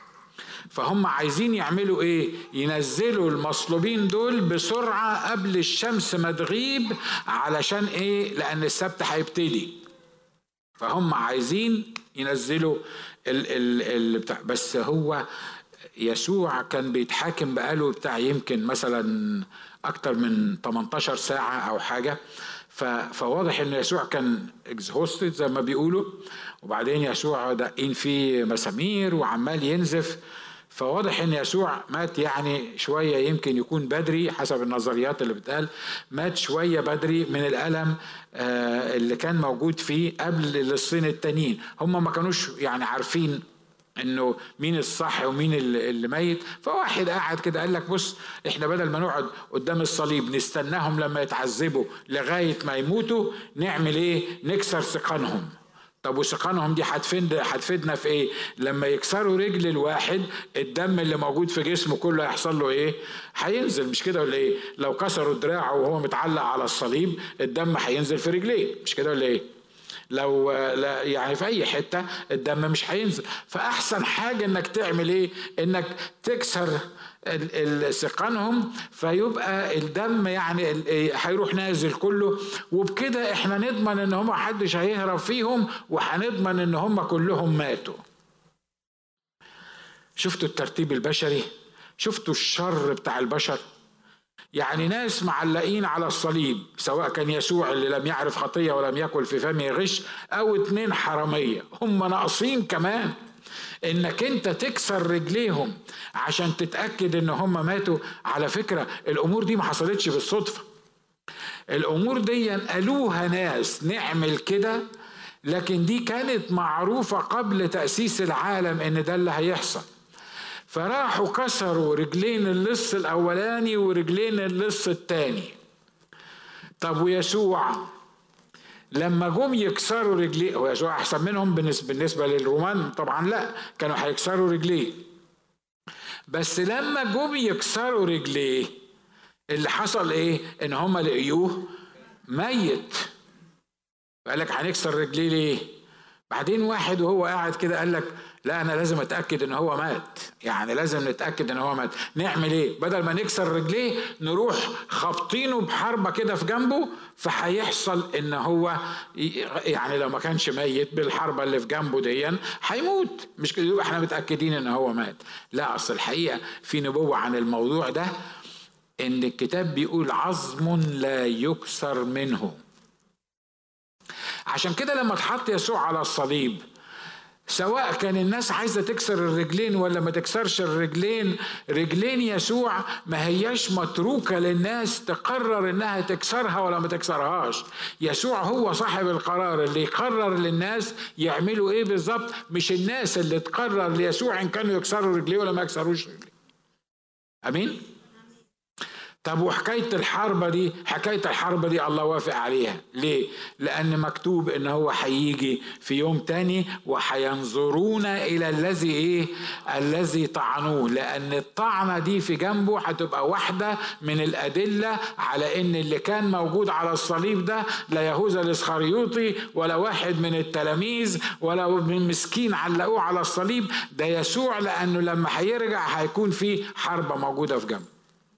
فهم عايزين يعملوا ايه ينزلوا المصلوبين دول بسرعة قبل الشمس ما تغيب علشان ايه لان السبت هيبتدي فهم عايزين ينزلوا ال ال ال بتاع بس هو يسوع كان بيتحاكم بقاله بتاع يمكن مثلا اكتر من 18 ساعة او حاجة فواضح ان يسوع كان اكزهوستد زي ما بيقولوا وبعدين يسوع دقين فيه مسامير وعمال ينزف فواضح ان يسوع مات يعني شويه يمكن يكون بدري حسب النظريات اللي بتقال مات شويه بدري من الالم آه، اللي كان موجود فيه قبل للصين التانيين هم ما كانوش يعني عارفين انه مين الصح ومين اللي ميت فواحد قاعد كده قال لك بص احنا بدل ما نقعد قدام الصليب نستناهم لما يتعذبوا لغايه ما يموتوا نعمل ايه نكسر سقانهم طب وسقانهم دي هتفيد هتفيدنا في ايه؟ لما يكسروا رجل الواحد الدم اللي موجود في جسمه كله هيحصل له ايه؟ هينزل مش كده ولا ايه؟ لو كسروا دراعه وهو متعلق على الصليب الدم هينزل في رجليه مش كده ولا ايه؟ لو لا يعني في اي حته الدم مش هينزل فاحسن حاجه انك تعمل ايه انك تكسر سقانهم فيبقى الدم يعني هيروح نازل كله وبكده احنا نضمن ان هم محدش هيهرب فيهم وهنضمن ان هم كلهم ماتوا شفتوا الترتيب البشري شفتوا الشر بتاع البشر يعني ناس معلقين على الصليب سواء كان يسوع اللي لم يعرف خطية ولم يكن في فمه غش أو اتنين حرامية هم ناقصين كمان انك انت تكسر رجليهم عشان تتاكد ان هم ماتوا على فكره الامور دي ما حصلتش بالصدفه الامور دي قالوها ناس نعمل كده لكن دي كانت معروفه قبل تاسيس العالم ان ده اللي هيحصل فراحوا كسروا رجلين اللص الاولاني ورجلين اللص الثاني طب ويسوع لما جم يكسروا رجليه هو يسوع احسن منهم بالنسبه للرومان طبعا لا كانوا هيكسروا رجليه بس لما جم يكسروا رجليه اللي حصل ايه ان هم لقيوه ميت قال لك هنكسر رجليه ليه بعدين واحد وهو قاعد كده قال لك لا انا لازم اتاكد ان هو مات يعني لازم نتاكد ان هو مات نعمل ايه بدل ما نكسر رجليه نروح خابطينه بحربه كده في جنبه فهيحصل ان هو يعني لو ما كانش ميت بالحربه اللي في جنبه دي هيموت مش كده يبقى احنا متاكدين ان هو مات لا اصل الحقيقه في نبوه عن الموضوع ده ان الكتاب بيقول عظم لا يكسر منه عشان كده لما اتحط يسوع على الصليب سواء كان الناس عايزه تكسر الرجلين ولا ما تكسرش الرجلين رجلين يسوع ما هياش متروكه للناس تقرر انها تكسرها ولا ما تكسرهاش يسوع هو صاحب القرار اللي يقرر للناس يعملوا ايه بالظبط مش الناس اللي تقرر ليسوع ان كانوا يكسروا رجليه ولا ما يكسروش رجليه امين طب وحكاية الحربة دي حكاية الحربة دي الله وافق عليها ليه؟ لأن مكتوب إن هو هيجي في يوم تاني وهينظرون إلى الذي إيه؟ الذي طعنوه لأن الطعنة دي في جنبه هتبقى واحدة من الأدلة على إن اللي كان موجود على الصليب ده لا يهوذا الإسخريوطي ولا واحد من التلاميذ ولا من مسكين علقوه على الصليب ده يسوع لأنه لما هيرجع هيكون في حربة موجودة في جنبه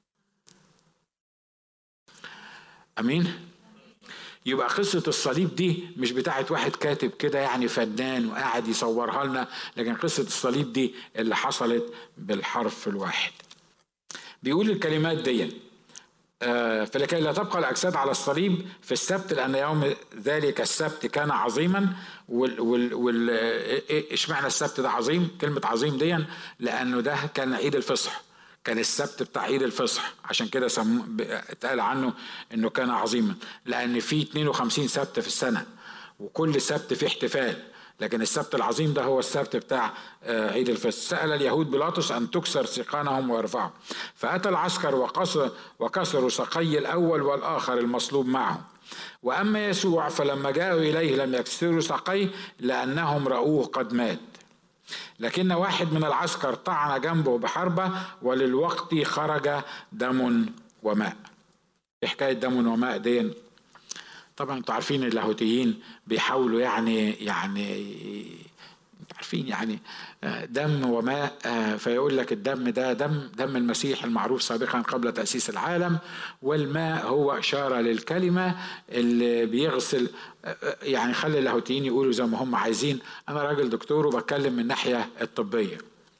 امين يبقى قصة الصليب دي مش بتاعت واحد كاتب كده يعني فنان وقاعد يصورها لنا لكن قصة الصليب دي اللي حصلت بالحرف الواحد بيقول الكلمات دي آه فلكي لا تبقى الأجساد على الصليب في السبت لأن يوم ذلك السبت كان عظيما وال وال وال اشمعنى السبت ده عظيم كلمة عظيم دي لأنه ده كان عيد الفصح كان السبت بتاع عيد الفصح عشان كده اتقال عنه انه كان عظيما لان في 52 سبت في السنه وكل سبت فيه احتفال لكن السبت العظيم ده هو السبت بتاع آه، عيد الفصح سأل اليهود بيلاطس أن تكسر سقانهم ويرفعوا فأتى العسكر وكسر وكسروا سقي الأول والآخر المصلوب معه وأما يسوع فلما جاءوا إليه لم يكسروا سقيه لأنهم رأوه قد مات لكن واحد من العسكر طعن جنبه بحربة وللوقت خرج دم وماء إيه حكاية دم وماء دي طبعا انتوا عارفين اللاهوتيين بيحاولوا يعني يعني عارفين يعني آه، دم وماء آه، فيقول لك الدم ده دم دم المسيح المعروف سابقا قبل تأسيس العالم والماء هو إشارة للكلمة اللي بيغسل آه، يعني خلي اللاهوتيين يقولوا زي ما هم عايزين أنا راجل دكتور وبتكلم من الناحية الطبية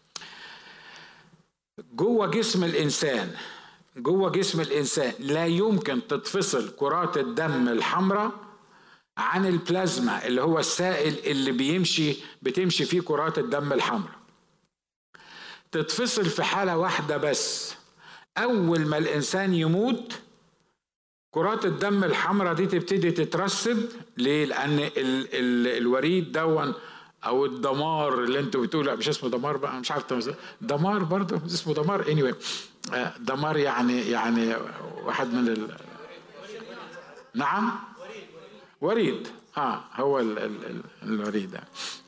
جوه جسم الإنسان جوه جسم الإنسان لا يمكن تتفصل كرات الدم الحمراء عن البلازما اللي هو السائل اللي بيمشي بتمشي فيه كرات الدم الحمراء تتفصل في حالة واحدة بس أول ما الإنسان يموت كرات الدم الحمراء دي تبتدي تترسب ليه؟ لأن ال ال الوريد دون أو الدمار اللي أنتوا بتقولوا مش اسمه دمار بقى مش عارف دمار برضه اسمه دمار anyway آه، دمار يعني يعني واحد من ال نعم وريد اه هو ال ال ال الوريد ده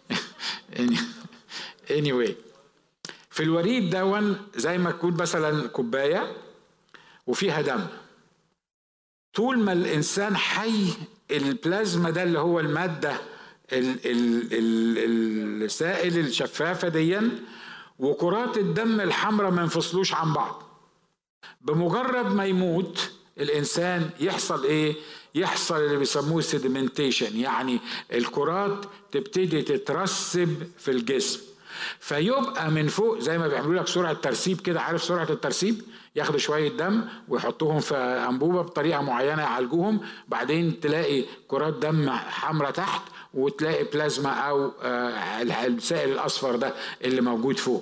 anyway في الوريد دون زي ما تكون مثلا كوبايه وفيها دم طول ما الانسان حي البلازما ده اللي هو الماده ال ال ال السائل الشفافه ديا وكرات الدم الحمراء ما ينفصلوش عن بعض بمجرد ما يموت الانسان يحصل ايه يحصل اللي بيسموه سيدمنتيشن يعني الكرات تبتدي تترسب في الجسم فيبقى من فوق زي ما بيعملوا لك سرعه ترسيب كده عارف سرعه الترسيب ياخدوا شويه دم ويحطوهم في انبوبه بطريقه معينه يعالجوهم بعدين تلاقي كرات دم حمراء تحت وتلاقي بلازما او آه، السائل الاصفر ده اللي موجود فوق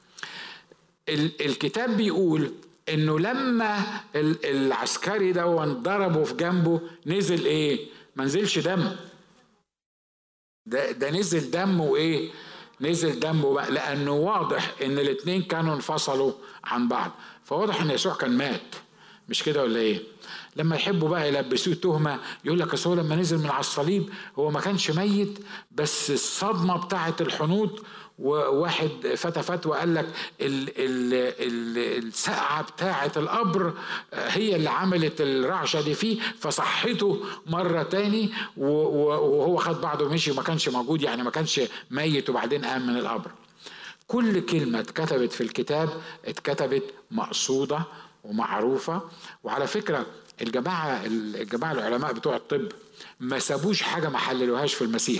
الكتاب بيقول انه لما العسكري ده ضربه في جنبه نزل ايه ما نزلش دم ده ده نزل دم وايه نزل دمه بقى لانه واضح ان الاتنين كانوا انفصلوا عن بعض فواضح ان يسوع كان مات مش كده ولا ايه لما يحبوا بقى يلبسوه تهمه يقول لك اصل لما نزل من على الصليب هو ما كانش ميت بس الصدمه بتاعه الحنوط وواحد فتى فتوى قال لك ال ال ال السقعة بتاعة القبر هي اللي عملت الرعشة دي فيه فصحته مرة تاني وهو خد بعضه ومشي وما كانش موجود يعني ما كانش ميت وبعدين قام من القبر كل كلمة اتكتبت في الكتاب اتكتبت مقصودة ومعروفة وعلى فكرة الجماعة الجماعة العلماء بتوع الطب ما سابوش حاجة ما حللوهاش في المسيح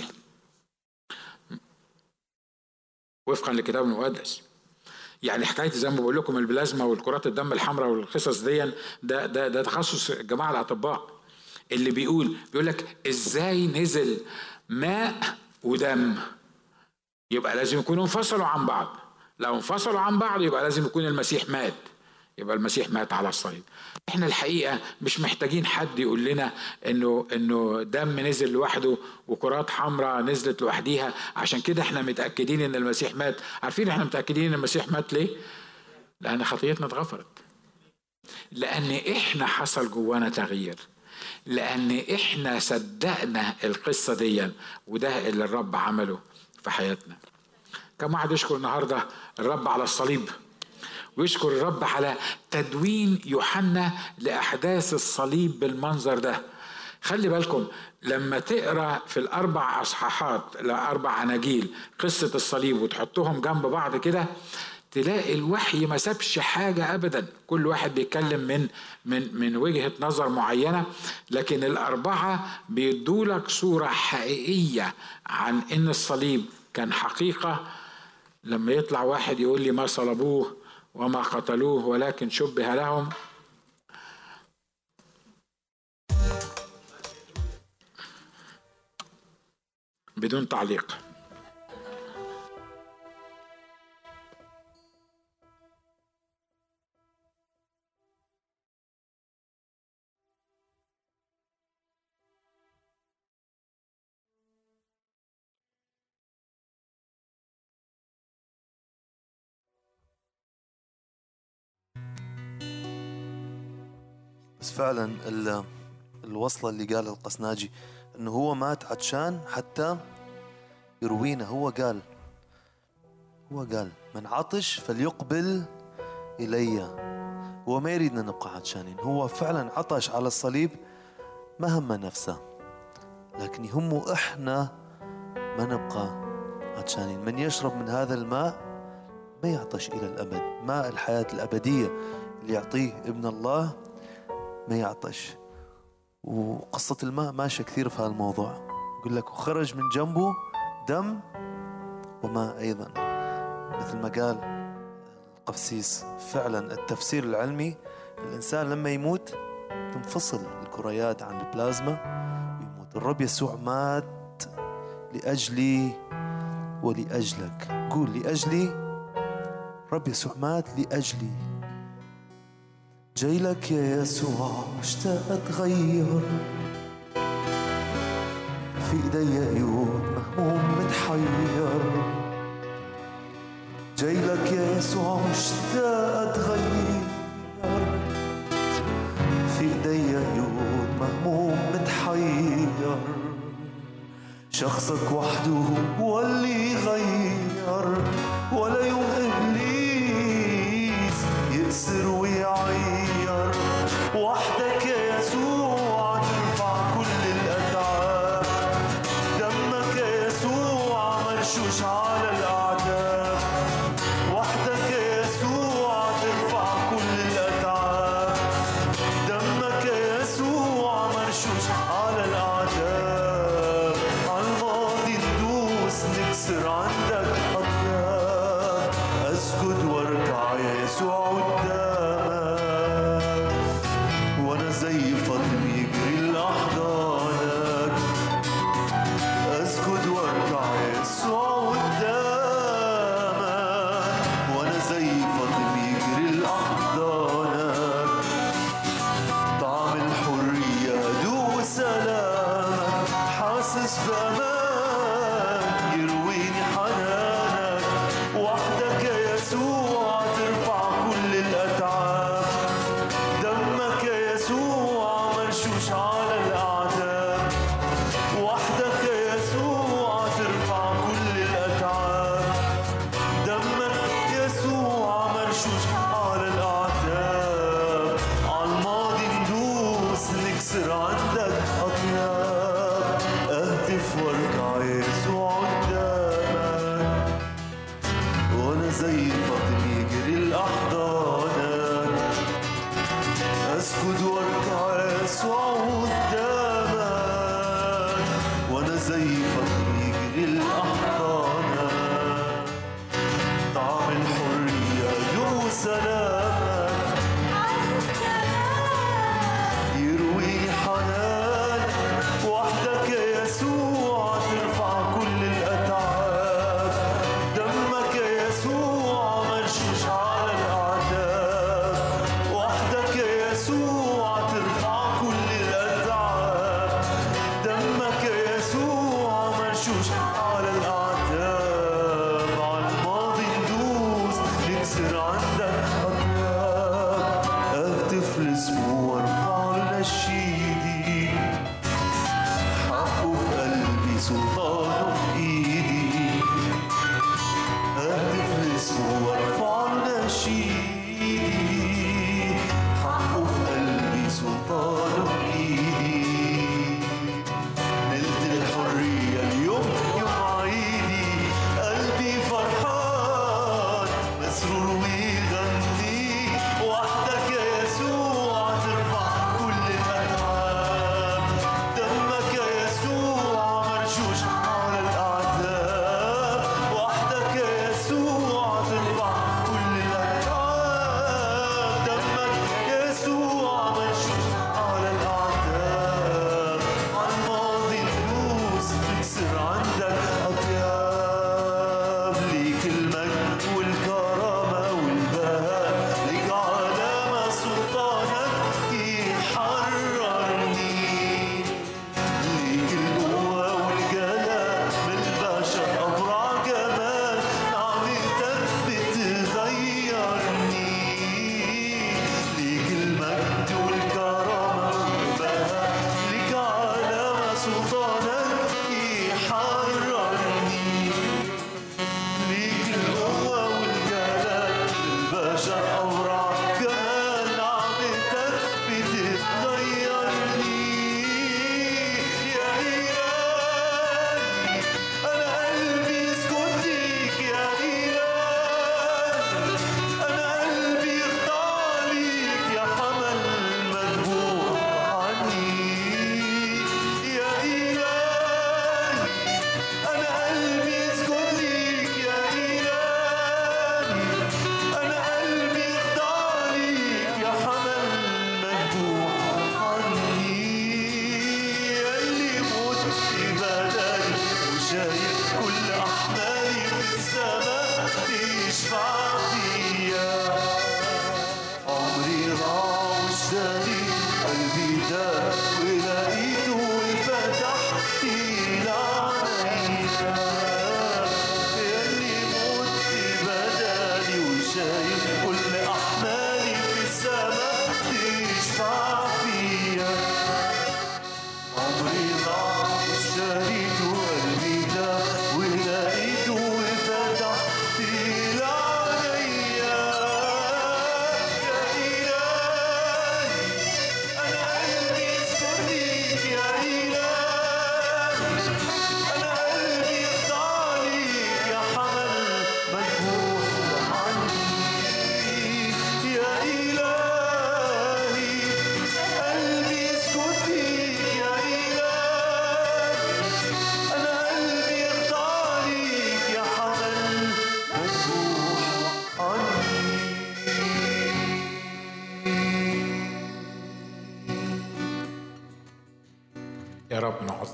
وفقا للكتاب المقدس يعني حكايه زي ما بقول لكم البلازما والكرات الدم الحمراء والقصص دي ده ده ده تخصص الجماعه الاطباء اللي بيقول بيقول لك ازاي نزل ماء ودم يبقى لازم يكونوا انفصلوا عن بعض لو انفصلوا عن بعض يبقى لازم يكون المسيح مات يبقى المسيح مات على الصليب احنا الحقيقه مش محتاجين حد يقول لنا انه انه دم نزل لوحده وكرات حمراء نزلت لوحديها عشان كده احنا متاكدين ان المسيح مات عارفين احنا متاكدين ان المسيح مات ليه لان خطيتنا اتغفرت لان احنا حصل جوانا تغيير لان احنا صدقنا القصه دي وده اللي الرب عمله في حياتنا كم واحد يشكر النهارده الرب على الصليب ويشكر الرب على تدوين يوحنا لأحداث الصليب بالمنظر ده خلي بالكم لما تقرا في الاربع اصحاحات الاربع اناجيل قصه الصليب وتحطهم جنب بعض كده تلاقي الوحي ما سابش حاجه ابدا كل واحد بيتكلم من من من وجهه نظر معينه لكن الاربعه بيدوا لك صوره حقيقيه عن ان الصليب كان حقيقه لما يطلع واحد يقول لي ما صلبوه وما قتلوه ولكن شبه لهم بدون تعليق بس فعلا الوصلة اللي قالها القسناجي انه هو مات عطشان حتى يروينا هو قال هو قال من عطش فليقبل إلي هو ما يريدنا نبقى عطشانين هو فعلا عطش على الصليب ما هم نفسه لكن يهمه إحنا ما نبقى عطشانين من يشرب من هذا الماء ما يعطش إلى الأبد ماء الحياة الأبدية اللي يعطيه ابن الله ما يعطش وقصة الماء ماشية كثير في هذا الموضوع يقول لك وخرج من جنبه دم وماء أيضا مثل ما قال القفسيس فعلا التفسير العلمي الإنسان لما يموت تنفصل الكريات عن البلازما ويموت الرب يسوع مات لأجلي ولأجلك قول لأجلي رب يسوع مات لأجلي جاي لك يا يسوع مشتاق اتغير في ايدي عيون مهموم متحير جاي لك يا يسوع مشتاق اتغير في ايدي عيون مهموم متحير شخصك وحده هو اللي يغير ولا يوم ابليس يأسر ويعير وحدك يا يسوع ترفع كل الأتعاب دمك يا يسوع مرشوش على الأعداء وحدك يا يسوع ترفع كل الأتعاب دمك يا يسوع مرشوش على الأعداء عالماضي ندوس نكسر عندك أطياب أسجد واركع يا يسوع قدامك وأنا زي فاطم يجري لأحضانك أسجد واركع يا يسوع قدامك وأنا زي فاطم يجري لأحضانك طعم الحرية دوق سلامك حاسس بأمان يرويني حنانك وحدك يا يسوع ترفع كل الأتعاب دمك يا يسوع مرشوش على الأعداء وحدك يا يسوع ترفع كل الأتعاب دمك يسوع مرشوش على الأعتاب عالماضي ندوس نكسر عندك أطياب أهتف واركع يا يسوع قدامك وأنا زي فاطم يجري لأحضانك أسكت واركع يا يسوع قدامك وأنا زي فاطم يجري لأحضانك طعم الحرية دو سلامك يرويني حنان وحدك يا يسوع ترفع كل الأتعاب دمك يا يسوع مرشوش على الأعداء وحدك يا يسوع ترفع كل الأتعاب دمك يا يسوع مرشوش على الأعداء على الماضي ندوس نكسر عندك أطياب أهتف لاسمه وارفع له نشيدي حقه في قلبي سلطانه في ايدي اهتف لاسمه وارفع له نشيدي حقه في قلبي سلطانه في ايدي نلت الحرية اليوم يوم عيدي قلبي فرحان مسرور ويغني وحدك يا يسوع ترفع كل الأتعاب دمك يا يسوع مرشوش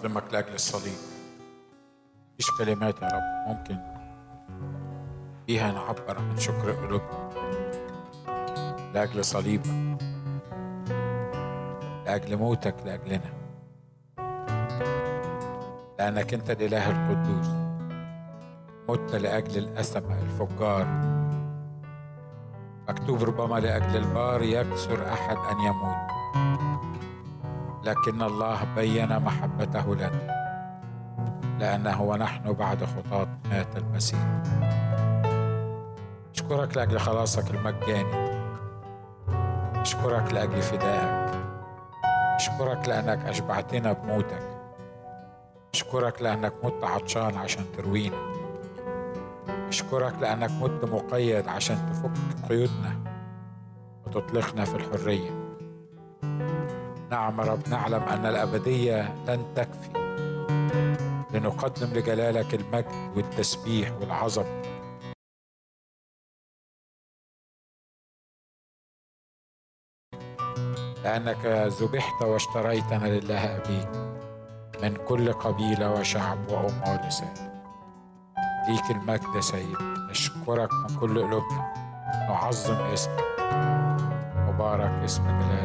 نعظمك لاجل الصليب مفيش كلمات يا رب ممكن فيها نعبر عن شكر قلوبنا لاجل صليبك لاجل موتك لاجلنا لانك انت الاله القدوس مت لاجل الاسمة الفجار مكتوب ربما لاجل البار يكسر احد ان يموت لكن الله بين محبته لنا لأنه ونحن بعد خطاة مات المسيح أشكرك لأجل خلاصك المجاني أشكرك لأجل فدائك أشكرك لأنك أشبعتنا بموتك أشكرك لأنك مت عطشان عشان تروينا أشكرك لأنك مت مقيد عشان تفك قيودنا وتطلقنا في الحرية نعم رب نعلم أن الأبدية لن تكفي لنقدم لجلالك المجد والتسبيح والعظمه لأنك ذبحت واشتريتنا لله أبيك من كل قبيلة وشعب وأمة ولسان ليك المجد يا سيد نشكرك من كل قلوبنا نعظم اسمك مبارك اسم جلالك